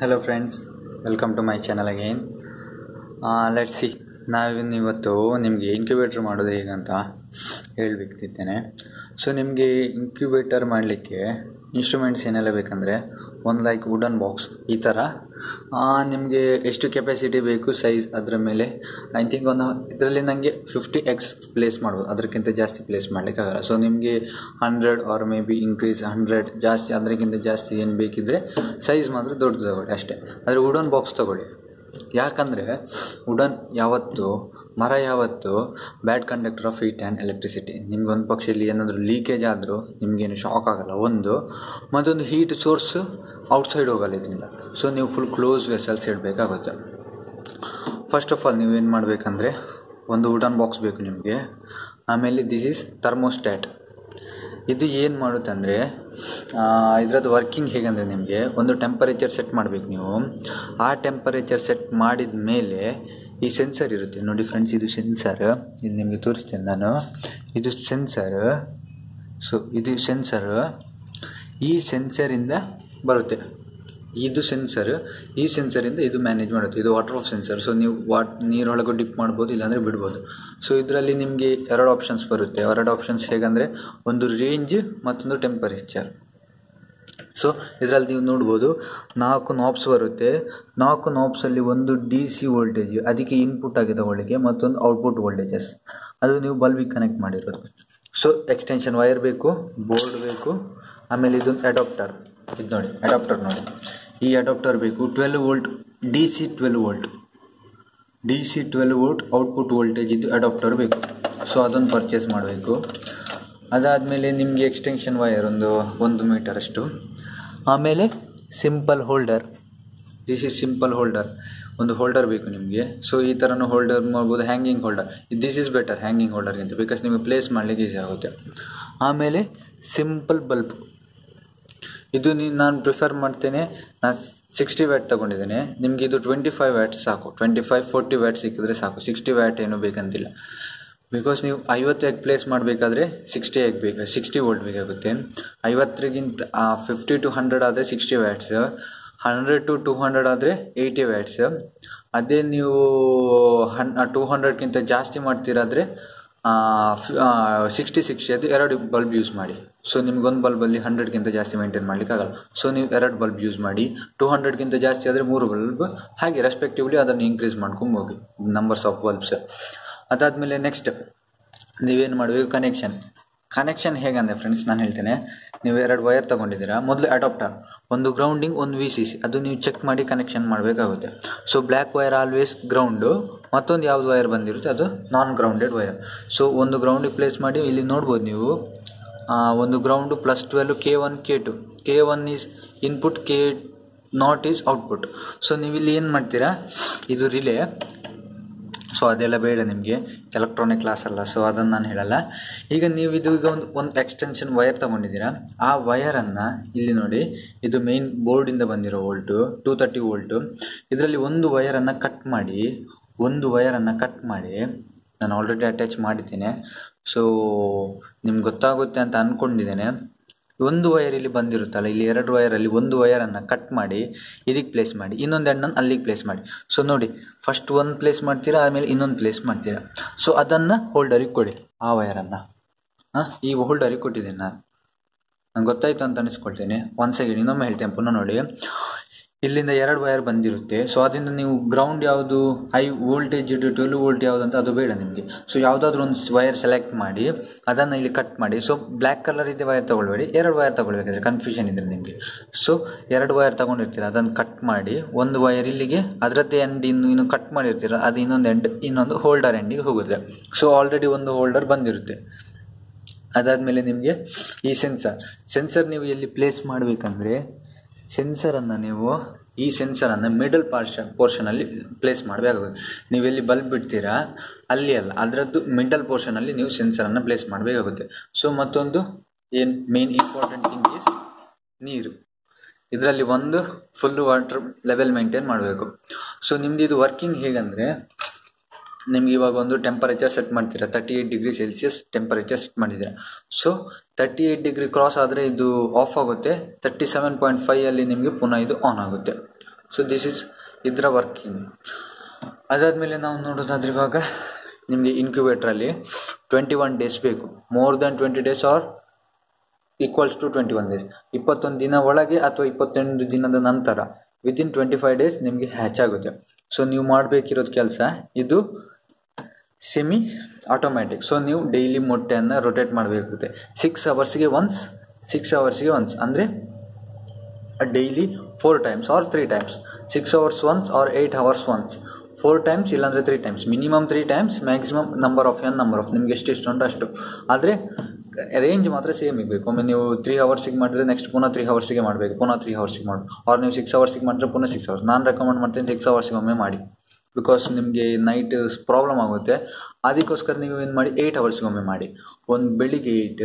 hello friends welcome to my channel again let's see ನಾವಿನ್ನು ಇವತ್ತು ನಿಮಗೆ ಇನ್ಕ್ಯುಬೇಟ್ರ್ ಮಾಡೋದು ಹೇಗಂತ ಹೇಳಬೇಕಿದ್ದೇನೆ ಸೊ ನಿಮಗೆ ಇನ್ಕ್ಯುಬೇಟರ್ ಮಾಡಲಿಕ್ಕೆ ಇನ್ಸ್ಟ್ರೂಮೆಂಟ್ಸ್ ಏನೆಲ್ಲ ಬೇಕಂದರೆ ಒಂದು ಲೈಕ್ ವುಡನ್ ಬಾಕ್ಸ್ ಈ ಥರ ನಿಮಗೆ ಎಷ್ಟು ಕೆಪಾಸಿಟಿ ಬೇಕು ಸೈಜ್ ಅದರ ಮೇಲೆ ಐ ಥಿಂಕ್ ಒಂದು ಇದರಲ್ಲಿ ನನಗೆ ಫಿಫ್ಟಿ ಎಕ್ಸ್ ಪ್ಲೇಸ್ ಮಾಡ್ಬೋದು ಅದಕ್ಕಿಂತ ಜಾಸ್ತಿ ಪ್ಲೇಸ್ ಮಾಡಲಿಕ್ಕಾಗಲ್ಲ ಸೊ ನಿಮಗೆ hundred or maybe increase hundred ಜಾಸ್ತಿ ಅದಕ್ಕಿಂತ ಜಾಸ್ತಿ ಏನು ಬೇಕಿದ್ದರೆ ಸೈಜ್ ಮಾತ್ರ ದೊಡ್ಡದು ತಗೊಳ್ಳಿ ಅಷ್ಟೇ ಆದರೆ ವುಡನ್ ಬಾಕ್ಸ್ ತಗೊಳ್ಳಿ ಯಾಕಂದರೆ ವುಡನ್ ಯಾವತ್ತು ಮರ ಯಾವತ್ತು bad conductor of heat and electricity ನಿಮ್ಗೆ ಒಂದು ಪಕ್ಷದಲ್ಲಿ ಏನಾದರೂ ಲೀಕೇಜ್ ಆದರೂ ನಿಮಗೇನು ಶಾಕ್ ಆಗಲ್ಲ ಒಂದು ಮತ್ತೊಂದು ಹೀಟ್ ಸೋರ್ಸ್ ಔಟ್ಸೈಡ್ ಹೋಗಲ್ಲ ಇದರಿಂದ ಸೊ ನೀವು ಫುಲ್ ಕ್ಲೋಸ್ ವೆಸಲ್ಸ್ ಇಡಬೇಕಾಗುತ್ತೆ ಫಸ್ಟ್ ಆಫ್ ಆಲ್ ನೀವೇನು ಮಾಡಬೇಕಂದ್ರೆ ಒಂದು ವುಡನ್ ಬಾಕ್ಸ್ ಬೇಕು ನಿಮಗೆ ಆಮೇಲೆ ದಿಸ್ ಈಸ್ ಥರ್ಮೋಸ್ಟ್ಯಾಟ್ ಇದು ಏನು ಮಾಡುತ್ತೆ ಅಂದರೆ ಇದರದ್ದು ವರ್ಕಿಂಗ್ ಹೇಗಂದರೆ ನಿಮಗೆ ಒಂದು ಟೆಂಪರೇಚರ್ ಸೆಟ್ ಮಾಡಬೇಕು ನೀವು ಆ ಟೆಂಪರೇಚರ್ ಸೆಟ್ ಮಾಡಿದ ಮೇಲೆ ಈ ಸೆನ್ಸರ್ ಇರುತ್ತೆ ನೋಡಿ ಫ್ರೆಂಡ್ಸ್ ಇದು ಸೆನ್ಸರ್ ಇಲ್ಲಿ ನಿಮಗೆ ತೋರಿಸ್ತೇನೆ ನಾನು ಇದು ಸೆನ್ಸರ್ ಸೊ ಇದು ಸೆನ್ಸರ್ ಈ ಸೆನ್ಸರಿಂದ ಬರುತ್ತೆ ಇದು ಸೆನ್ಸರ್ ಈ ಸೆನ್ಸರಿಂದ ಇದು ಮ್ಯಾನೇಜ್ ಮಾಡುತ್ತೆ ಇದು ವಾಟರ್ ಆಫ್ ಸೆನ್ಸರ್ ಸೊ ನೀವು ವಾಟ್ ನೀರೊಳಗೆ ಡಿಪ್ ಮಾಡ್ಬೋದು ಇಲ್ಲಾಂದರೆ ಬಿಡ್ಬೋದು ಸೊ ಇದರಲ್ಲಿ ನಿಮಗೆ ಎರಡು ಆಪ್ಷನ್ಸ್ ಬರುತ್ತೆ ಎರಡು ಆಪ್ಷನ್ಸ್ ಹೇಗಂದರೆ ಒಂದು ರೇಂಜ್ ಮತ್ತೊಂದು ಟೆಂಪರೇಚರ್ ಸೊ ಇದರಲ್ಲಿ ನೀವು ನೋಡ್ಬೋದು ನಾಲ್ಕು ನಾಬ್ಸ್ ಬರುತ್ತೆ ನಾಲ್ಕು ನಾಬ್ಸಲ್ಲಿ ಒಂದು ಡಿ ಸಿ ವೋಲ್ಟೇಜ್ ಅದಕ್ಕೆ ಇನ್ಪುಟ್ ಆಗಿದೆ ಒಳಗೆ ಮತ್ತೊಂದು ಔಟ್ಪುಟ್ ವೋಲ್ಟೇಜಸ್ ಅದು ನೀವು ಬಲ್ಬಿಗೆ ಕನೆಕ್ಟ್ ಮಾಡಿರೋದು ಸೊ ಎಕ್ಸ್ಟೆನ್ಷನ್ ವೈರ್ ಬೇಕು ಬೋರ್ಡ್ ಬೇಕು ಆಮೇಲೆ ಇದೊಂದು ಅಡಾಪ್ಟರ್ ಇದು ನೋಡಿ ಅಡಾಪ್ಟರ್ ನೋಡಿ ಈ ಅಡಾಪ್ಟರ್ ಬೇಕು twelve volt D C twelve volt D C twelve volt output voltage ಇದು ಅಡಾಪ್ಟರ್ ಬೇಕು ಸೊ ಅದನ್ನು ಪರ್ಚೇಸ್ ಮಾಡಬೇಕು ಅದಾದಮೇಲೆ ನಿಮಗೆ ಎಕ್ಸ್ಟೆನ್ಷನ್ ವೈರ್ ಒಂದು ಒಂದು ಮೀಟರ್ ಅಷ್ಟು ಆಮೇಲೆ simple holder this is simple holder ಒಂದು ಹೋಲ್ಡರ್ ಬೇಕು ನಿಮಗೆ ಸೊ ಈ ಥರನೂ ಹೋಲ್ಡರ್ ಮಾಡ್ಬೋದು hanging holder this is better ಹ್ಯಾಂಗಿಂಗ್ ಹೋಲ್ಡರ್ಗಿಂತ ಬಿಕಾಸ್ ನಿಮಗೆ ಪ್ಲೇಸ್ ಮಾಡಲಿಕ್ಕೆ ಈಸಿ ಆಗುತ್ತೆ ಆಮೇಲೆ ಸಿಂಪಲ್ ಬಲ್ಬ್ ಇದು ನೀನು ನಾನು ಪ್ರಿಫರ್ ಮಾಡ್ತೇನೆ ನಾನು ಸಿಕ್ಸ್ಟಿ ವ್ಯಾಟ್ ತೊಗೊಂಡಿದ್ದೇನೆ ನಿಮಗೆ ಇದು ಟ್ವೆಂಟಿ ಫೈವ್ ವ್ಯಾಟ್ ಸಾಕು ಟ್ವೆಂಟಿ ಫೈವ್ ಫೋರ್ಟಿ ವ್ಯಾಟ್ ಸಿಕ್ಕಿದ್ರೆ ಸಾಕು ಸಿಕ್ಸ್ಟಿ ವ್ಯಾಟ್ ಏನೂ ಬೇಕಂತಿಲ್ಲ ಬಿಕಾಸ್ ನೀವು ಐವತ್ತು ಎಗ್ ಪ್ಲೇಸ್ ಮಾಡಬೇಕಾದ್ರೆ ಸಿಕ್ಸ್ಟಿ ಎಗ್ ಬೇಕು ಸಿಕ್ಸ್ಟಿ ವೋಲ್ಟ್ ಬೇಕಾಗುತ್ತೆ ಐವತ್ತರಿಗಿಂತ ಫಿಫ್ಟಿ ಟು ಹಂಡ್ರೆಡ್ ಆದರೆ sixty watts hundred to two hundred ಆದರೆ ಏಯ್ಟಿ ವ್ಯಾಟ್ಸ್ ಅದೇ ನೀವು ಹನ್ ಟೂ ಹಂಡ್ರೆಡ್ಗಿಂತ ಜಾಸ್ತಿ ಮಾಡ್ತೀರಾದರೆ ಸಿಕ್ಸ್ಟಿ ಸಿಕ್ಸ್ಟಿ ಅದು ಎರಡು ಬಲ್ಬ್ ಯೂಸ್ ಮಾಡಿ ಸೊ ನಿಮ್ಗೊಂದು ಬಲ್ಬಲ್ಲಿ ಹಂಡ್ರೆಡ್ಗಿಂತ ಜಾಸ್ತಿ ಮೇಂಟೈನ್ ಮಾಡಲಿಕ್ಕಾಗಲ್ಲ ಸೊ ನೀವು ಎರಡು ಬಲ್ಬ್ ಯೂಸ್ ಮಾಡಿ ಟೂ ಹಂಡ್ರೆಡ್ಗಿಂತ ಜಾಸ್ತಿ ಆದರೆ ಮೂರು ಬಲ್ಬ್ ಹಾಗೆ ರೆಸ್ಪೆಕ್ಟಿವ್ಲಿ ಅದನ್ನು ಇನ್ಕ್ರೀಸ್ ಮಾಡ್ಕೊಂಡು ಹೋಗಿ ನಂಬರ್ಸ್ ಆಫ್ ಬಲ್ಬ್ಸ್ ಅದಾದಮೇಲೆ ನೆಕ್ಸ್ಟ್ ನೀವೇನು ಮಾಡಬೇಕು ಕನೆಕ್ಷನ್ ಕನೆಕ್ಷನ್ ಹೇಗಂದರೆ ಫ್ರೆಂಡ್ಸ್ ನಾನು ಹೇಳ್ತೇನೆ ನೀವು ಎರಡು ವೈರ್ ತೊಗೊಂಡಿದ್ದೀರಾ ಮೊದಲು ಅಡಾಪ್ಟರ್ ಒಂದು ಗ್ರೌಂಡಿಂಗ್ ಒಂದು ವಿ ಸಿ ಸಿ ಅದು ನೀವು ಚೆಕ್ ಮಾಡಿ ಕನೆಕ್ಷನ್ ಮಾಡಬೇಕಾಗುತ್ತೆ so black wire always ground ಮತ್ತೊಂದು ಯಾವ್ದು ವೈರ್ ಬಂದಿರುತ್ತೆ ಅದು ನಾನ್ ಗ್ರೌಂಡೆಡ್ ವೈರ್ ಸೊ ಒಂದು ಗ್ರೌಂಡಿಗೆ ಪ್ಲೇಸ್ ಮಾಡಿ ಇಲ್ಲಿ ನೋಡ್ಬೋದು ನೀವು ಒಂದು ground plus twelve K one K two K one is input K not is output so ನೀವು ಇಲ್ಲಿ ಏನು ಮಾಡ್ತೀರಾ ಇದು ರಿಲೇ ಸೊ ಅದೆಲ್ಲ ಬೇಡ ನಿಮಗೆ ಎಲೆಕ್ಟ್ರಾನಿಕ್ ಕ್ಲಾಸ್ ಅಲ್ಲ ಸೊ ಅದನ್ನು ನಾನು ಹೇಳಲ್ಲ ಈಗ ನೀವು ಇದು ಈಗ ಒಂದು ಒಂದು ಎಕ್ಸ್ಟೆನ್ಷನ್ ವೈರ್ ತೊಗೊಂಡಿದ್ದೀರಾ ಆ ವಯರನ್ನು ಇಲ್ಲಿ ನೋಡಿ ಇದು ಮೇನ್ ಬೋರ್ಡಿಂದ ಬಂದಿರೋ ವೋಲ್ಟು ಟೂ ತರ್ಟಿ ವೋಲ್ಟು ಇದರಲ್ಲಿ ಒಂದು ವಯರನ್ನು ಕಟ್ ಮಾಡಿ ಒಂದು ವಯರನ್ನು ಕಟ್ ಮಾಡಿ ನಾನು ಆಲ್ರೆಡಿ ಅಟ್ಯಾಚ್ ಮಾಡಿದ್ದೇನೆ ಸೊ ನಿಮ್ಗೆ ಗೊತ್ತಾಗುತ್ತೆ ಅಂತ ಅಂದ್ಕೊಂಡಿದ್ದೇನೆ ಒಂದು ವಯರ್ ಇಲ್ಲಿ ಬಂದಿರುತ್ತಲ್ಲ ಇಲ್ಲಿ ಎರಡು ವಯರಲ್ಲಿ ಒಂದು ವಯರನ್ನು ಕಟ್ ಮಾಡಿ ಇದಕ್ಕೆ ಪ್ಲೇಸ್ ಮಾಡಿ ಇನ್ನೊಂದು ಎಣ್ಣನ್ನು ಅಲ್ಲಿಗೆ ಪ್ಲೇಸ್ ಮಾಡಿ ಸೊ ನೋಡಿ ಫಸ್ಟ್ ಒಂದು ಪ್ಲೇಸ್ ಮಾಡ್ತೀರಾ ಆಮೇಲೆ ಇನ್ನೊಂದು ಪ್ಲೇಸ್ ಮಾಡ್ತೀರಾ ಸೊ ಅದನ್ನು ಹೋಲ್ಡರಿಗೆ ಕೊಡಿ ಆ ವಯರನ್ನು ಹಾಂ ಈ ಹೋಲ್ಡರಿಗೆ ಕೊಟ್ಟಿದ್ದೇನೆ ನಾನು ನಂಗೆ ಗೊತ್ತಾಯ್ತು ಅಂತ ಅನಿಸ್ಕೊಳ್ತೇನೆ ಒಂದು ಸೆಕೆಂಡ್ ಇನ್ನೊಮ್ಮೆ ಹೇಳ್ತೇನೆ ಪುನಃ ನೋಡಿ ಇಲ್ಲಿಂದ ಎರಡು ವಯರ್ ಬಂದಿರುತ್ತೆ ಸೊ ಅದರಿಂದ ನೀವು ಗ್ರೌಂಡ್ ಯಾವುದು ಹೈ ವೋಲ್ಟೇಜ್ ಟ್ವೆಲ್ ವೋಲ್ಟ್ ಯಾವುದು ಅಂತ ಅದು ಬೇಡ ನಿಮಗೆ ಸೊ ಯಾವುದಾದ್ರೂ ಒಂದು ವಯರ್ ಸೆಲೆಕ್ಟ್ ಮಾಡಿ ಅದನ್ನು ಇಲ್ಲಿ ಕಟ್ ಮಾಡಿ ಸೊ ಬ್ಲ್ಯಾಕ್ ಕಲರ್ ಇದೆ ವಯರ್ ತೊಗೊಳ್ಬೇಡಿ ಎರಡು ವಯರ್ ತೊಗೊಳ್ಬೇಕಾದ್ರೆ ಕನ್ಫ್ಯೂಷನ್ ಇದ್ರೆ ನಿಮಗೆ ಸೊ ಎರಡು ವಯರ್ ತೊಗೊಂಡಿರ್ತೀರ ಅದನ್ನು ಕಟ್ ಮಾಡಿ ಒಂದು ವಯರ್ ಇಲ್ಲಿಗೆ ಅದರದ್ದೇ ಎಂಡ್ ಇನ್ನು ಇನ್ನು ಕಟ್ ಮಾಡಿರ್ತೀರ ಅದು ಇನ್ನೊಂದು ಎಂಡ್ ಇನ್ನೊಂದು ಹೋಲ್ಡರ್ ಎಂಡಿಗೆ ಹೋಗುತ್ತೆ ಸೊ ಆಲ್ರೆಡಿ ಒಂದು ಹೋಲ್ಡರ್ ಬಂದಿರುತ್ತೆ ಅದಾದಮೇಲೆ ನಿಮಗೆ ಈ ಸೆನ್ಸರ್ ಸೆನ್ಸರ್ ನೀವು ಎಲ್ಲಿ ಪ್ಲೇಸ್ ಮಾಡಬೇಕಂದ್ರೆ ಸೆನ್ಸರನ್ನು ನೀವು ಈ ಸೆನ್ಸರನ್ನು ಮಿಡಲ್ ಪಾರ್ಷನ್ ಪೋರ್ಷನಲ್ಲಿ ಪ್ಲೇಸ್ ಮಾಡಬೇಕಾಗುತ್ತೆ ನೀವು ಎಲ್ಲಿ ಬಲ್ಬ್ ಬಿಡ್ತೀರಾ ಅಲ್ಲಿ ಅಲ್ಲ ಅದರದ್ದು ಮಿಡಲ್ ಪೋರ್ಷನಲ್ಲಿ ನೀವು ಸೆನ್ಸರನ್ನು ಪ್ಲೇಸ್ ಮಾಡಬೇಕಾಗುತ್ತೆ ಸೊ ಮತ್ತೊಂದು ಏನು ಮೇನ್ ಇಂಪಾರ್ಟೆಂಟ್ ಥಿಂಗ್ ಈಸ್ ನೀರು ಇದರಲ್ಲಿ ಒಂದು ಫುಲ್ ವಾಟರ್ ಲೆವೆಲ್ ಮೇಂಟೈನ್ ಮಾಡಬೇಕು ಸೊ ನಿಮ್ದು ಇದು ವರ್ಕಿಂಗ್ ಹೇಗಂದರೆ ನಿಮ್ಗೆ ಇವಾಗ ಒಂದು ಟೆಂಪರೇಚರ್ ಸೆಟ್ ಮಾಡ್ತೀರಾ thirty eight degree Celsius temperature set ಮಾಡಿದ್ದೀರಾ so thirty eight degree cross ಆದರೆ ಇದು ಆಫ್ ಆಗುತ್ತೆ ತರ್ಟಿ ಸೆವೆನ್ ಪಾಯಿಂಟ್ ಫೈವ್ ಅಲ್ಲಿ ನಿಮಗೆ ಪುನಃ ಇದು ಆನ್ ಆಗುತ್ತೆ ಸೊ ದಿಸ್ ಇಸ್ ಇದರ ವರ್ಕಿಂಗ್ ಅದಾದಮೇಲೆ ನಾವು ನೋಡೋದಾದ್ರೆ ಇವಾಗ ನಿಮಗೆ ಇನ್ಕ್ಯುಬೇಟ್ರಲ್ಲಿ ಟ್ವೆಂಟಿ ಒನ್ ಡೇಸ್ ಬೇಕು more than twenty days or equals to twenty one days ಇಪ್ಪತ್ತೊಂದು ದಿನ ಒಳಗೆ ಅಥವಾ ಇಪ್ಪತ್ತೆಂಟು ದಿನದ ನಂತರ ವಿತಿನ್ ಟ್ವೆಂಟಿ ಫೈವ್ ಡೇಸ್ ನಿಮಗೆ ಹ್ಯಾಚ್ ಆಗುತ್ತೆ ಸೊ ನೀವು ಮಾಡಬೇಕಿರೋದು ಕೆಲಸ ಇದು ಸೆಮಿ ಆಟೋಮ್ಯಾಟಿಕ್ ಸೊ ನೀವು ಡೈಲಿ ಮೊಟ್ಟೆಯನ್ನು ರೊಟೇಟ್ ಮಾಡಬೇಕಾಗುತ್ತೆ ಸಿಕ್ಸ್ ಅವರ್ಸ್ಗೆ ಒನ್ಸ್ ಸಿಕ್ಸ್ ಅವರ್ಸ್ಗೆ ಒನ್ಸ್ ಅಂದರೆ daily four times or three times six hours once or eight hours once four times ಇಲ್ಲಾಂದರೆ three times minimum three times maximum number of n number of ನಿಮ್ಗೆ ಎಷ್ಟು ಇಷ್ಟ ಉಂಟು ಅಷ್ಟು ಆದರೆ ರೇಂಜ್ ಮಾತ್ರ ಸೇಮ್ ಇರಬೇಕು ಒಮ್ಮೆ ನೀವು ತ್ರೀ ಅವರ್ಸಿಗೆ ಮಾಡಿದ್ರೆ ನೆಕ್ಸ್ಟ್ ಪುನಃ ತ್ರೀ ಅವರ್ಸಿಗೆ ಮಾಡಬೇಕು ಪುನಃ ತ್ರೀ ಅವರ್ಸಿಗೆ ಮಾಡಿ ಆರ್ ನೀವು ಸಿಕ್ಸ್ ಅವರ್ಸಿಗೆ ಮಾಡಿದ್ರೆ ಪುನಃ ಸಿಕ್ಸ್ ಅವರ್ಸ್ ನಾನು ರೆಕಮೆಂಡ್ ಮಾಡ್ತೀನಿ ಸಿಕ್ಸ್ ಅವರ್ಸಿಗೆ ಒಮ್ಮೆ ಮಾಡಿ ಬಿಕಾಸ್ ನಿಮಗೆ ನೈಟ್ ಪ್ರಾಬ್ಲಮ್ ಆಗುತ್ತೆ ಅದಕ್ಕೋಸ್ಕರ ನೀವು ಏನು ಮಾಡಿ ಏಯ್ಟ್ ಅವರ್ಸ್ಗೆ ಒಮ್ಮೆ ಮಾಡಿ ಒಂದು ಬೆಳಿಗ್ಗೆ ಏಯ್ಟ್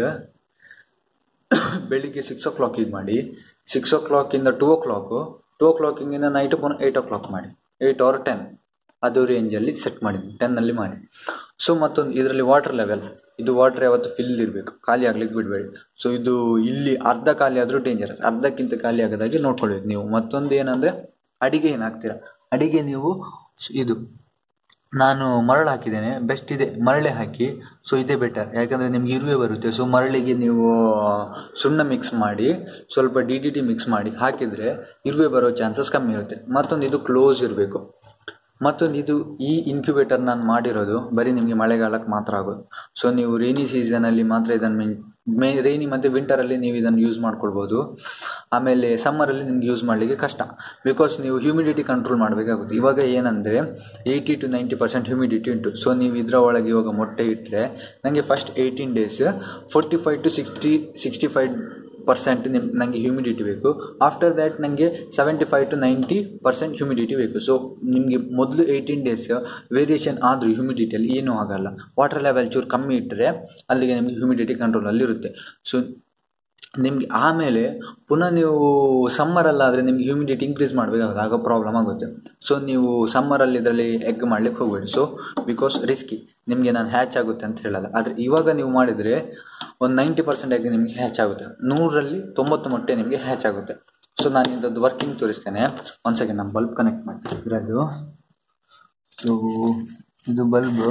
ಬೆಳಿಗ್ಗೆ ಸಿಕ್ಸ್ ಓ ಕ್ಲಾಕಿಗೆ ಮಾಡಿ ಸಿಕ್ಸ್ ಓ ಕ್ಲಾಕಿಂದ ಟೂ ಓ ಕ್ಲಾಕು ಟೂ ಓ ಕ್ಲಾಕಿಂಗಿಂದ ನೈಟ್ ಪುನಃ ಏಯ್ಟ್ ಓ ಕ್ಲಾಕ್ ಮಾಡಿ ಏಯ್ಟ್ ಆರ್ ಟೆನ್ ಅದು ರೇಂಜಲ್ಲಿ ಸೆಟ್ ಮಾಡಿದ್ದೀನಿ ಟೆನ್ನಲ್ಲಿ ಮಾಡಿ ಸೊ ಮತ್ತೊಂದು ಇದರಲ್ಲಿ ವಾಟರ್ ಲೆವೆಲ್ ಇದು ವಾಟರ್ ಯಾವತ್ತು ಫಿಲ್ ಇರಬೇಕು ಖಾಲಿ ಆಗ್ಲಿಕ್ಕೆ ಬಿಡಬೇಡಿ ಸೊ ಇದು ಇಲ್ಲಿ ಅರ್ಧ ಖಾಲಿ ಆದರೂ ಡೇಂಜರಸ್ ಅರ್ಧಕ್ಕಿಂತ ಖಾಲಿ ಆಗದಾಗೆ ನೋಡ್ಕೊಳ್ಬೇಕು ನೀವು ಮತ್ತೊಂದು ಏನಂದರೆ ಅಡಿಗೆ ಏನು ಹಾಕ್ತೀರಾ ಅಡಿಗೆ ನೀವು ಇದು ನಾನು ಮರಳು ಹಾಕಿದ್ದೇನೆ ಬೆಸ್ಟ್ ಇದೆ ಮರಳೆ ಹಾಕಿ ಸೊ ಇದೇ ಬೆಟರ್ ಯಾಕಂದರೆ ನಿಮ್ಗೆ ಇರುವೆ ಬರುತ್ತೆ ಸೊ ಮರಳಿಗೆ ನೀವು ಸುಣ್ಣ ಮಿಕ್ಸ್ ಮಾಡಿ ಸ್ವಲ್ಪ ಡಿ ಟಿ ಟಿ ಮಿಕ್ಸ್ ಮಾಡಿ ಹಾಕಿದರೆ ಇರುವೆ ಬರೋ ಚಾನ್ಸಸ್ ಕಮ್ಮಿ ಇರುತ್ತೆ ಮತ್ತೊಂದು ಇದು ಕ್ಲೋಸ್ ಇರಬೇಕು ಮತ್ತೊಂದು ಇದು ಈ ಇನ್ಕ್ಯುಬೇಟರ್ ನಾನು ಮಾಡಿರೋದು ಬರೀ ನಿಮಗೆ ಮಳೆಗಾಲಕ್ಕೆ ಮಾತ್ರ ಆಗೋದು ಸೊ ನೀವು ರೈನಿ ಸೀಸನಲ್ಲಿ ಮಾತ್ರ ಇದನ್ನು ಮೇ ರೈನಿ ಮತ್ತು ವಿಂಟರಲ್ಲಿ ನೀವು ಇದನ್ನು ಯೂಸ್ ಮಾಡ್ಕೊಳ್ಬೋದು ಆಮೇಲೆ ಸಮ್ಮರಲ್ಲಿ ನಿಮ್ಗೆ ಯೂಸ್ ಮಾಡಲಿಕ್ಕೆ ಕಷ್ಟ ಬಿಕಾಸ್ ನೀವು ಹ್ಯೂಮಿಡಿಟಿ ಕಂಟ್ರೋಲ್ ಮಾಡಬೇಕಾಗುತ್ತೆ ಇವಾಗ ಏನಂದರೆ eighty to ninety percent humidity ಉಂಟು ಸೊ ನೀವು ಇದರ ಒಳಗೆ ಇವಾಗ ಮೊಟ್ಟೆ ಇಟ್ಟರೆ ನನಗೆ first eighteen days forty five to sixty sixty five percent ನಿಮ್ ನನಗೆ ಹ್ಯೂಮಿಡಿಟಿ ಬೇಕು ಆಫ್ಟರ್ ದ್ಯಾಟ್ ನನಗೆ seventy five to ninety percent humidity ಬೇಕು ಸೊ ನಿಮಗೆ ಮೊದಲು ಏಯ್ಟೀನ್ ಡೇಸ್ ವೇರಿಯೇಷನ್ ಆದರೂ ಹ್ಯೂಮಿಡಿಟಿಯಲ್ಲಿ ಏನೂ ಆಗಲ್ಲ ವಾಟರ್ ಲೆವೆಲ್ ಚೂರು ಕಮ್ಮಿ ಇಟ್ಟರೆ ಅಲ್ಲಿಗೆ ನಿಮಗೆ ಹ್ಯೂಮಿಡಿಟಿ ಕಂಟ್ರೋಲಲ್ಲಿರುತ್ತೆ ಸೊ ನಿಮಗೆ ಆಮೇಲೆ ಪುನಃ ನೀವು ಸಮ್ಮರಲ್ಲಾದರೆ ನಿಮ್ಗೆ ಹ್ಯೂಮಿಡಿಟಿ ಇನ್ಕ್ರೀಸ್ ಮಾಡಬೇಕಾಗುತ್ತೆ ಆಗ ಪ್ರಾಬ್ಲಮ್ ಆಗುತ್ತೆ ಸೊ ನೀವು ಸಮ್ಮರಲ್ಲಿ ಇದರಲ್ಲಿ ಎಗ್ ಮಾಡ್ಲಿಕ್ಕೆ ಹೋಗಬೇಡಿ ಸೊ ಬಿಕಾಸ್ ರಿಸ್ಕಿ ನಿಮಗೆ ನಾನು ಹ್ಯಾಚ್ ಆಗುತ್ತೆ ಅಂತ ಹೇಳಲ್ಲ ಆದರೆ ಇವಾಗ ನೀವು ಮಾಡಿದರೆ ಒಂದು ನೈಂಟಿ ಪರ್ಸೆಂಟ್ ಎಗ್ ನಿಮಗೆ ಹ್ಯಾಚ್ ಆಗುತ್ತೆ ನೂರಲ್ಲಿ ತೊಂಬತ್ತು ಮೊಟ್ಟೆ ನಿಮಗೆ ಹ್ಯಾಚ್ ಆಗುತ್ತೆ ಸೊ ನಾನು ಇದರದ್ದು ವರ್ಕಿಂಗ್ ತೋರಿಸ್ತೇನೆ ಒಂದು ಸೆಕೆಂಡ್ ನಾನು ಬಲ್ಬ್ ಕನೆಕ್ಟ್ ಮಾಡ್ತೀನಿ ಇದರದ್ದು ಸೊ ಇದು ಬಲ್ಬು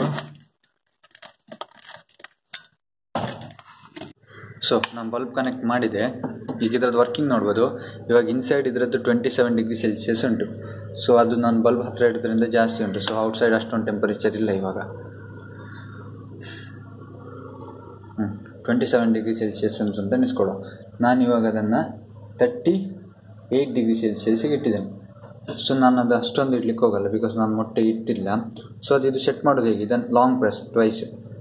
ಸೊ ನಾನು ಬಲ್ಬ್ ಕನೆಕ್ಟ್ ಮಾಡಿದೆ ಈಗ ಇದ್ರದ್ದು ವರ್ಕಿಂಗ್ ನೋಡ್ಬೋದು ಇವಾಗ ಇನ್ಸೈಡ್ ಇದರದ್ದು ಟ್ವೆಂಟಿ ಸೆವೆನ್ ಡಿಗ್ರಿ ಸೆಲ್ಸಿಯಸ್ ಉಂಟು ಸೊ ಅದು ನಾನು ಬಲ್ಬ್ ಹತ್ತಿರ ಇಡೋದ್ರಿಂದ ಜಾಸ್ತಿ ಉಂಟು ಸೊ ಔಟ್ಸೈಡ್ ಅಷ್ಟೊಂದು ಟೆಂಪರೇಚರ್ ಇಲ್ಲ ಇವಾಗ ಹ್ಞೂ ಟ್ವೆಂಟಿ ಸೆವೆನ್ ಡಿಗ್ರಿ ಸೆಲ್ಸಿಯಸ್ ಉಂಟು ಅಂತ ನೆನೆಸ್ಕೊಳ್ಳೋ ನಾನು ಇವಾಗ ಅದನ್ನು ತರ್ಟಿ ಏಯ್ಟ್ ಡಿಗ್ರಿ ಸೆಲ್ಸಿಯಸ್ಗೆ ಇಟ್ಟಿದ್ದೇನೆ ಸೊ ನಾನು ಅದು ಅಷ್ಟೊಂದು ಇಡ್ಲಿಕ್ಕೆ ಹೋಗಲ್ಲ ಬಿಕಾಸ್ ನಾನು ಮೊಟ್ಟೆ ಇಟ್ಟಿಲ್ಲ ಸೊ ಅದು ಇದು ಸೆಟ್ ಮಾಡೋದು ಹೇಗೆ ಇದನ್ನು long press twice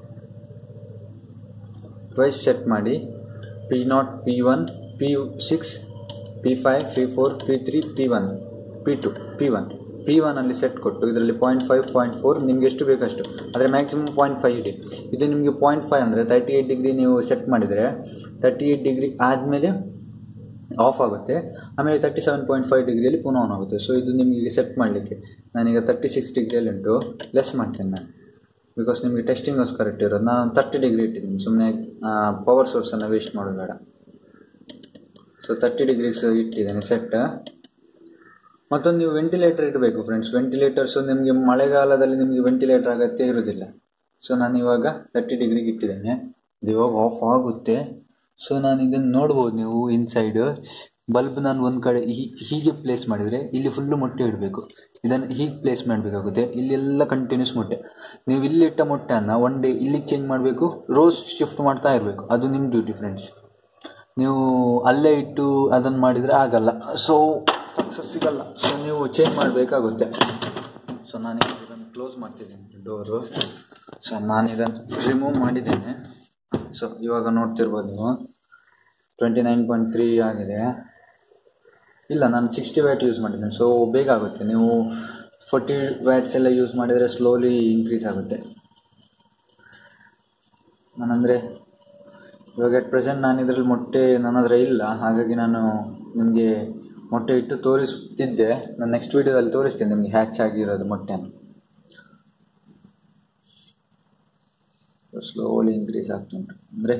twice set ಮಾಡಿ P naught P one P six P five P four P three P one P two P one P ಒನಲ್ಲಿ ಸೆಟ್ ಕೊಟ್ಟು ಇದರಲ್ಲಿ ಪಾಯಿಂಟ್ ಫೈವ್ ಪಾಯಿಂಟ್ ಫೋರ್ ನಿಮ್ಗೆ ಎಷ್ಟು ಬೇಕಷ್ಟು ಆದರೆ ಮ್ಯಾಕ್ಸಿಮಮ್ ಪಾಯಿಂಟ್ ಫೈವ್ ಇಡಿ ಇದು ನಿಮಗೆ ಪಾಯಿಂಟ್ ಫೈವ್ ಅಂದರೆ ತರ್ಟಿ ಏಯ್ಟ್ ಡಿಗ್ರಿ ನೀವು ಸೆಟ್ ಮಾಡಿದರೆ ತರ್ಟಿ ಏಯ್ಟ್ ಡಿಗ್ರಿ ಆದಮೇಲೆ ಆಫ್ ಆಗುತ್ತೆ ಆಮೇಲೆ ತರ್ಟಿ ಸೆವೆನ್ ಪಾಯಿಂಟ್ ಫೈವ್ ಡಿಗ್ರಿಯಲ್ಲಿ ಪುನಃ ಆನ್ ಆಗುತ್ತೆ ಸೊ ಇದು ನಿಮಗೆ ಸೆಟ್ ಮಾಡಲಿಕ್ಕೆ ನಾನೀಗ ತರ್ಟಿ ಸಿಕ್ಸ್ ಡಿಗ್ರಿಯಲ್ಲಿ ಉಂಟು ಲೆಸ್ ಮಾಡ್ತೇನೆ ನಾನು ಬಿಕಾಸ್ ನಿಮಗೆ ಟೆಸ್ಟಿಂಗೋಸ್ಕರ ಇಟ್ಟಿರೋದು ನಾನು ತರ್ಟಿ ಡಿಗ್ರಿ ಇಟ್ಟಿದ್ದೀನಿ ಸುಮ್ಮನೆ ಪವರ್ ಸೋರ್ಸನ್ನು ವೇಸ್ಟ್ ಮಾಡೋದು ಬೇಡ ಸೊ ತರ್ಟಿ ಡಿಗ್ರೀಸ್ ಇಟ್ಟಿದ್ದೇನೆ ಸೆಟ್ ಮತ್ತೊಂದು ನೀವು ವೆಂಟಿಲೇಟರ್ ಇಡಬೇಕು ಫ್ರೆಂಡ್ಸ್ ವೆಂಟಿಲೇಟರ್ಸು ನಿಮಗೆ ಮಳೆಗಾಲದಲ್ಲಿ ನಿಮಗೆ ವೆಂಟಿಲೇಟರ್ ಅಗತ್ಯ ಇರೋದಿಲ್ಲ ಸೊ ನಾನು ಇವಾಗ ತರ್ಟಿ ಡಿಗ್ರಿಗೆ ಇಟ್ಟಿದ್ದೇನೆ ಇದು ಇವಾಗ ಆಫ್ ಆಗುತ್ತೆ ಸೊ ನಾನು ಇದನ್ನು ನೋಡ್ಬೋದು ನೀವು ಇನ್ಸೈಡ್ ಬಲ್ಬ್ ನಾನು ಒಂದು ಕಡೆ ಹೀಗೆ ಪ್ಲೇಸ್ ಮಾಡಿದರೆ ಇಲ್ಲಿ ಫುಲ್ಲು ಮೊಟ್ಟೆ ಇಡಬೇಕು ಇದನ್ನು ಹೀಗೆ ಪ್ಲೇಸ್ ಮಾಡಬೇಕಾಗುತ್ತೆ ಇಲ್ಲೆಲ್ಲ ಕಂಟಿನ್ಯೂಸ್ ಮೊಟ್ಟೆ ನೀವು ಇಲ್ಲಿಟ್ಟ ಮೊಟ್ಟೆಯನ್ನು ಒನ್ ಡೇ ಇಲ್ಲಿಗೆ ಚೇಂಜ್ ಮಾಡಬೇಕು ರೋಸ್ ಶಿಫ್ಟ್ ಮಾಡ್ತಾ ಇರಬೇಕು ಅದು ನಿಮ್ಮ ಡ್ಯೂಟಿ ಫ್ರೆಂಡ್ಸ್ ನೀವು ಅಲ್ಲೇ ಇಟ್ಟು ಅದನ್ನು ಮಾಡಿದರೆ ಆಗಲ್ಲ ಸೊ ಸಕ್ಸಸ್ ಸಿಗಲ್ಲ ಸೊ ನೀವು ಚೇಂಜ್ ಮಾಡಬೇಕಾಗುತ್ತೆ ಸೊ ನಾನು ಇದನ್ನು ಕ್ಲೋಸ್ ಮಾಡ್ತಿದ್ದೀನಿ ಡೋರು ಸೊ ನಾನು ಇದನ್ನು ರಿಮೂವ್ ಮಾಡಿದ್ದೇನೆ ಸೊ ಇವಾಗ ನೋಡ್ತಿರ್ಬೋದು ನೀವು ಟ್ವೆಂಟಿ ನೈನ್ ಪಾಯಿಂಟ್ ತ್ರೀ ಆಗಿದೆ ಇಲ್ಲ ನಾನು ಸಿಕ್ಸ್ಟಿ ವ್ಯಾಟ್ ಯೂಸ್ ಮಾಡಿದ್ದೇನೆ ಸೊ ಬೇಗ ಆಗುತ್ತೆ ನೀವು ಫೋರ್ಟಿ ವ್ಯಾಟ್ಸ್ ಎಲ್ಲ ಯೂಸ್ ಮಾಡಿದರೆ ಸ್ಲೋಲಿ ಇನ್ಕ್ರೀಸ್ ಆಗುತ್ತೆ ನಾನಂದರೆ ಇವಾಗ ಎಟ್ ಪ್ರೆಸೆಂಟ್ ನಾನು ಇದರಲ್ಲಿ ಮೊಟ್ಟೆ ನನ್ನ ಹತ್ರ ಇಲ್ಲ ಹಾಗಾಗಿ ನಾನು ನಿಮಗೆ ಮೊಟ್ಟೆ ಇಟ್ಟು ತೋರಿಸ್ತಿದ್ದೆ ನಾನು ನೆಕ್ಸ್ಟ್ ವೀಡಿಯೋದಲ್ಲಿ ತೋರಿಸ್ತೇನೆ ನಿಮಗೆ ಹ್ಯಾಚ್ ಆಗಿರೋದು ಮೊಟ್ಟೆನ ಸ್ಲೋಲಿ ಇನ್ಕ್ರೀಸ್ ಆಗ್ತುಂಟು ಅಂದರೆ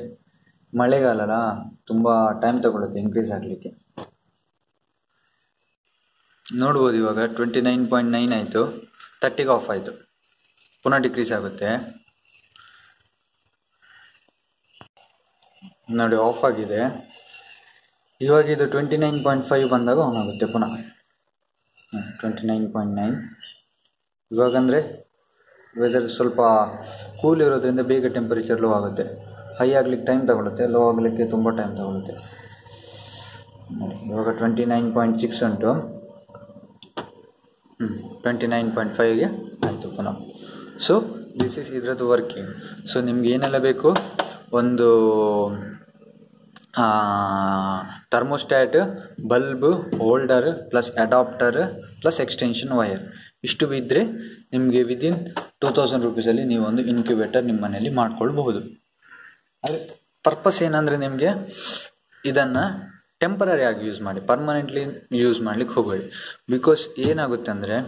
ಮಳೆಗಾಲಲ್ಲ ತುಂಬ ಟೈಮ್ ತಗೊಳುತ್ತೆ ಇನ್ಕ್ರೀಸ್ ಆಗಲಿಕ್ಕೆ ನೋಡ್ಬೋದು ಇವಾಗ ಟ್ವೆಂಟಿ ನೈನ್ ಪಾಯಿಂಟ್ ನೈನ್ ಆಯಿತು ತರ್ಟಿಗೆ ಆಫ್ ಆಯಿತು ಪುನಃ ಡಿಕ್ರೀಸ್ ಆಗುತ್ತೆ ನೋಡಿ ಆಫ್ ಆಗಿದೆ ಇವಾಗ ಇದು ಟ್ವೆಂಟಿ ನೈನ್ ಪಾಯಿಂಟ್ ಫೈವ್ ಬಂದಾಗ ಆನ್ ಆಗುತ್ತೆ ಪುನಃ ಟ್ವೆಂಟಿ ನೈನ್ ಪಾಯಿಂಟ್ ನೈನ್ ಇವಾಗಂದರೆ ವೆದರ್ ಸ್ವಲ್ಪ ಕೂಲ್ ಇರೋದ್ರಿಂದ ಬೇಗ ಟೆಂಪರೇಚರ್ ಲೋ ಆಗುತ್ತೆ ಹೈ ಆಗ್ಲಿಕ್ಕೆ ಟೈಮ್ ತಗೊಳುತ್ತೆ ಲೋ ಆಗಲಿಕ್ಕೆ ತುಂಬ ಟೈಮ್ ತಗೊಳುತ್ತೆ ನೋಡಿ ಇವಾಗ ಟ್ವೆಂಟಿ ನೈನ್ ಪಾಯಿಂಟ್ ಸಿಕ್ಸ್ ಉಂಟು ಹ್ಞೂ ಟ್ವೆಂಟಿ ನೈನ್ ಪಾಯಿಂಟ್ ಫೈವ್ಗೆ ಆಯಿತು ಪುನಃ ಸೊ ದಿಸ್ ಇಸ್ ಇದರದ್ದು ವರ್ಕಿಂಗ್ ಸೊ ನಿಮ್ಗೆ ಏನೆಲ್ಲ ಬೇಕು ಒಂದು thermostat bulb holder plus adapter plus extension wire ಇಷ್ಟು ಬಿದ್ದರೆ ನಿಮಗೆ ವಿದಿನ್ ಟೂ ತೌಸಂಡ್ ರುಪೀಸಲ್ಲಿ ನೀವೊಂದು ಇನ್ಕ್ಯುಬೇಟರ್ ನಿಮ್ಮ ಮನೆಯಲ್ಲಿ ಮಾಡ್ಕೊಳ್ಬಹುದು ಆದರೆ ಪರ್ಪಸ್ ಏನಂದರೆ ನಿಮಗೆ ಇದನ್ನು ಟೆಂಪರರಿ ಆಗಿ ಯೂಸ್ ಮಾಡಿ ಪರ್ಮನೆಂಟ್ಲಿ ಯೂಸ್ ಮಾಡ್ಲಿಕ್ಕೆ ಹೋಗಬೇಡಿ ಬಿಕಾಸ್ ಏನಾಗುತ್ತೆ ಅಂದರೆ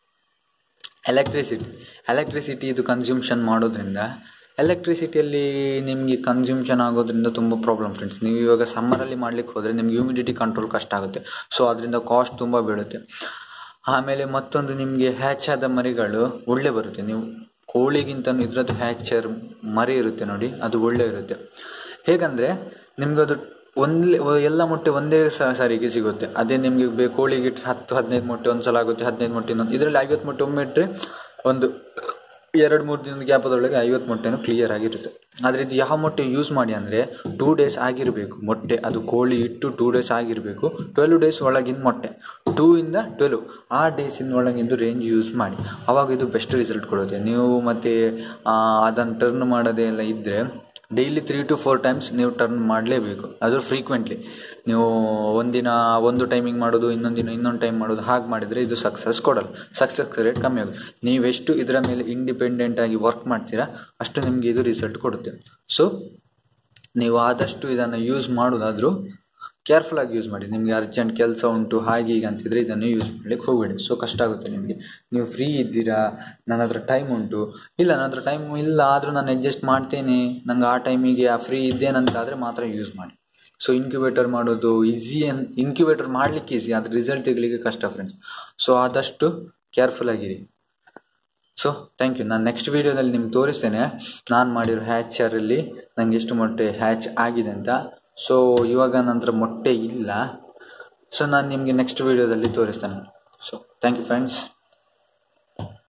ಎಲೆಕ್ಟ್ರಿಸಿಟಿ ಎಲೆಕ್ಟ್ರಿಸಿಟಿ ಇದು ಕನ್ಸ್ಯೂಮ್ಷನ್ ಮಾಡೋದ್ರಿಂದ ಎಲೆಕ್ಟ್ರಿಸಿಟಿಯಲ್ಲಿ ನಿಮಗೆ ಕನ್ಸ್ಯೂಮ್ಷನ್ ಆಗೋದ್ರಿಂದ ತುಂಬ ಪ್ರಾಬ್ಲಮ್ ಫ್ರೆಂಡ್ಸ್ ನೀವು ಇವಾಗ ಸಮ್ಮರಲ್ಲಿ ಮಾಡ್ಲಿಕ್ಕೆ ಹೋದರೆ ನಿಮ್ಗೆ ಹ್ಯೂಮಿಡಿಟಿ ಕಂಟ್ರೋಲ್ ಕಷ್ಟ ಆಗುತ್ತೆ ಸೊ ಅದರಿಂದ ಕಾಸ್ಟ್ ತುಂಬ ಬೀಳುತ್ತೆ ಆಮೇಲೆ ಮತ್ತೊಂದು ನಿಮಗೆ ಹ್ಯಾಚ್ ಆದ ಮರಿಗಳು ಒಳ್ಳೆ ಬರುತ್ತೆ ನೀವು ಕೋಳಿಗಿಂತ ಇದರದ್ದು ಹ್ಯಾಚರ್ ಮರಿ ಇರುತ್ತೆ ನೋಡಿ ಅದು ಒಳ್ಳೆ ಇರುತ್ತೆ ಹೇಗಂದರೆ ನಿಮ್ಗೆ ಅದು ಒಂದೇ ಎಲ್ಲ ಮೊಟ್ಟೆ ಒಂದೇ ಸಾರಿಗೆ ಸಿಗುತ್ತೆ ಅದೇ ನಿಮಗೆ ಬೇ ಕೋಳಿಗೆ ಇಟ್ಟರೆ ಹತ್ತು ಹದಿನೈದು ಮೊಟ್ಟೆ ಒಂದು ಸಲ ಆಗುತ್ತೆ ಹದಿನೈದು ಮೊಟ್ಟೆ ಇನ್ನೊಂದು ಇದರಲ್ಲಿ ಐವತ್ತು ಮೊಟ್ಟೆ ಒಮ್ಮೆ ಇಟ್ಟರೆ ಒಂದು ಎರಡು ಮೂರು ದಿನದ ಗ್ಯಾಪದೊಳಗೆ ಐವತ್ತು ಮೊಟ್ಟೆನೂ ಕ್ಲಿಯರ್ ಆಗಿರುತ್ತೆ ಆದರೆ ಇದು ಯಾವ ಮೊಟ್ಟೆ ಯೂಸ್ ಮಾಡಿ ಅಂದರೆ ಟೂ ಡೇಸ್ ಆಗಿರಬೇಕು ಮೊಟ್ಟೆ ಅದು ಕೋಳಿ ಇಟ್ಟು ಟೂ ಡೇಸ್ ಆಗಿರಬೇಕು ಟ್ವೆಲ್ವ್ ಡೇಸ್ ಒಳಗಿನ ಮೊಟ್ಟೆ ಟೂ ಇಂದ ಟ್ವೆಲ್ವ್ ಆ ಡೇಸಿನ ಒಳಗಿಂದು ರೇಂಜ್ ಯೂಸ್ ಮಾಡಿ ಆವಾಗ ಇದು ಬೆಸ್ಟ್ ರಿಸಲ್ಟ್ ಕೊಡುತ್ತೆ ನೀವು ಮತ್ತು ಅದನ್ನು ಟರ್ನ್ ಮಾಡೋದೇ ಎಲ್ಲ ಇದ್ದರೆ daily three to four times ನೀವು ಟರ್ನ್ ಮಾಡಲೇಬೇಕು ಅದು ಫ್ರೀಕ್ವೆಂಟ್ಲಿ ನೀವು ಒಂದಿನ ಒಂದು ಟೈಮಿಂಗ್ ಮಾಡೋದು ಇನ್ನೊಂದು ದಿನ ಇನ್ನೊಂದು ಟೈಮ್ ಮಾಡೋದು ಹಾಗೆ ಮಾಡಿದರೆ ಇದು ಸಕ್ಸಸ್ ಕೊಡಲ್ಲ ಸಕ್ಸಸ್ ರೇಟ್ ಕಮ್ಮಿ ಆಗುತ್ತೆ ನೀವೆಷ್ಟು ಇದರ ಮೇಲೆ ಇಂಡಿಪೆಂಡೆಂಟ್ ಆಗಿ ವರ್ಕ್ ಮಾಡ್ತೀರಾ ಅಷ್ಟು ನಿಮಗೆ ಇದು ರಿಸಲ್ಟ್ ಕೊಡುತ್ತೆ ಸೊ ನೀವು ಆದಷ್ಟು ಇದನ್ನು ಯೂಸ್ ಮಾಡೋದಾದರೂ ಕೇರ್ಫುಲ್ ಆಗಿ ಯೂಸ್ ಮಾಡಿ ನಿಮಗೆ ಅರ್ಜೆಂಟ್ ಕೆಲಸ ಉಂಟು ಹಾಗೆ ಹೀಗೆ ಅಂತಿದ್ರೆ ಇದನ್ನು ಯೂಸ್ ಮಾಡ್ಲಿಕ್ಕೆ ಹೋಗಬೇಡಿ ಸೊ ಕಷ್ಟ ಆಗುತ್ತೆ ನಿಮಗೆ ನೀವು ಫ್ರೀ ಇದ್ದೀರಾ ನನ್ನ ಹತ್ರ ಟೈಮ್ ಉಂಟು ಇಲ್ಲ ನನ್ನ ಹತ್ರ ಟೈಮ್ ಇಲ್ಲ ಆದರೂ ನಾನು ಅಡ್ಜಸ್ಟ್ ಮಾಡ್ತೇನೆ ನಂಗೆ ಆ ಟೈಮಿಗೆ ಆ ಫ್ರೀ ಇದ್ದೇನಂತಾದರೆ ಮಾತ್ರ ಯೂಸ್ ಮಾಡಿ ಸೊ ಇನ್ಕ್ಯುಬೇಟರ್ ಮಾಡೋದು ಈಸಿ ಅನ್ ಇನ್ಕ್ಯುಬೇಟರ್ ಮಾಡಲಿಕ್ಕೆ ಈಸಿ ಆದರೆ ರಿಸಲ್ಟ್ ತೆಗಲಿಕ್ಕೆ ಕಷ್ಟ ಫ್ರೆಂಡ್ಸ್ ಸೊ ಆದಷ್ಟು ಕೇರ್ಫುಲ್ ಆಗಿರಿ ಸೊ ಥ್ಯಾಂಕ್ ಯು ನಾನು ನೆಕ್ಸ್ಟ್ ವೀಡಿಯೋದಲ್ಲಿ ನಿಮ್ಗೆ ತೋರಿಸ್ತೇನೆ ನಾನು ಮಾಡಿರೋ ಹ್ಯಾಚರಲ್ಲಿ ನನಗೆ ಎಷ್ಟು ಮೊಟ್ಟೆ ಹ್ಯಾಚ್ ಆಗಿದೆ ಅಂತ ಸೊ ಇವಾಗ ನಂತರ ಮೊಟ್ಟೆ ಇಲ್ಲ ಸೊ ನಾನು ನಿಮಗೆ ನೆಕ್ಸ್ಟ್ ವೀಡಿಯೋದಲ್ಲಿ ತೋರಿಸ್ತೇನೆ ಸೊ ಥ್ಯಾಂಕ್ ಯು ಫ್ರೆಂಡ್ಸ್